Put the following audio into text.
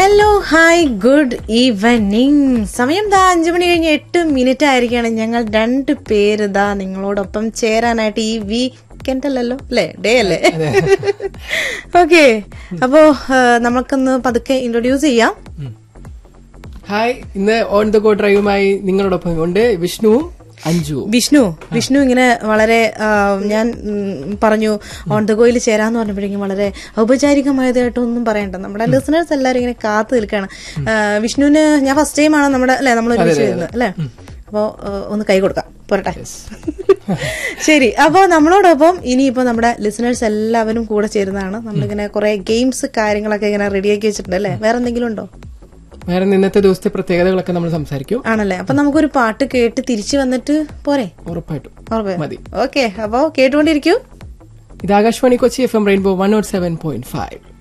hello hi good evening സമയം ദാ അഞ്ചു മണി കഴിഞ്ഞ് എട്ട് മിനിറ്റ് ആയിരിക്കാണ് ഞങ്ങൾ രണ്ട് പേര് ദാ നിങ്ങളോടൊപ്പം ചേരാനായിട്ട് ഈ വീക്കെൻഡ് അല്ലല്ലോ അല്ലേ ഡേ അല്ലേ ഓക്കെ അപ്പോ ആ, നമുക്കൊന്ന് പതുക്കെ ഇൻട്രൊഡ്യൂസ് ചെയ്യാം ഹായ് ഇന്ന് ഓൺ ദ ഗോ ഡ്രൈവുമായി നിങ്ങളോടൊപ്പം ഉണ്ട് വിഷ്ണുവും അഞ്ജുവും വിഷ്ണു വിഷ്ണു ഇങ്ങനെ വളരെ ആ, ഞാൻ ഉം, പറഞ്ഞു ഓൺ ദ ഗോയിൽ ചേരാന്ന് പറഞ്ഞപ്പോഴേക്കും വളരെ ഔപചാരികമായതായിട്ടൊന്നും പറയണ്ട നമ്മുടെ ലിസണേഴ്സ് എല്ലാവരും ഇങ്ങനെ കാത്തു നിൽക്കുകയാണ് ആ, വിഷ്ണുവിന് ഞാൻ ഫസ്റ്റ് ടൈം ആണ് നമ്മുടെ അല്ലെ നമ്മൾ ഒരുമിച്ച് വരുന്നത് അല്ലെ അപ്പോ ആ, ഒന്ന് കൈ കൊടുക്കാം പോരട്ടെ ശരി അപ്പോ നമ്മളോടൊപ്പം ഇനിയിപ്പോ നമ്മുടെ ലിസണേഴ്സ് എല്ലാവരും കൂടെ ചേരുന്നതാണ് നമ്മളിങ്ങനെ കുറെ ഗെയിംസ് കാര്യങ്ങളൊക്കെ ഇങ്ങനെ റെഡിയാക്കി വെച്ചിട്ടുണ്ട് അല്ലെ വേറെ എന്തെങ്കിലും ഉണ്ടോ വേറെ ഇന്നത്തെ ദിവസത്തെ പ്രത്യേകതകളൊക്കെ നമ്മൾ സംസാരിക്കും ആണല്ലേ അപ്പൊ നമുക്കൊരു പാട്ട് കേട്ട് തിരിച്ചു വന്നിട്ട് പോരെ ഉറപ്പായിട്ടും മതി ഓക്കെ അപ്പോ കേട്ടുകൊണ്ടിരിക്കൂ ഇത് Akashvani Kochi F M rainbow one nought seven point five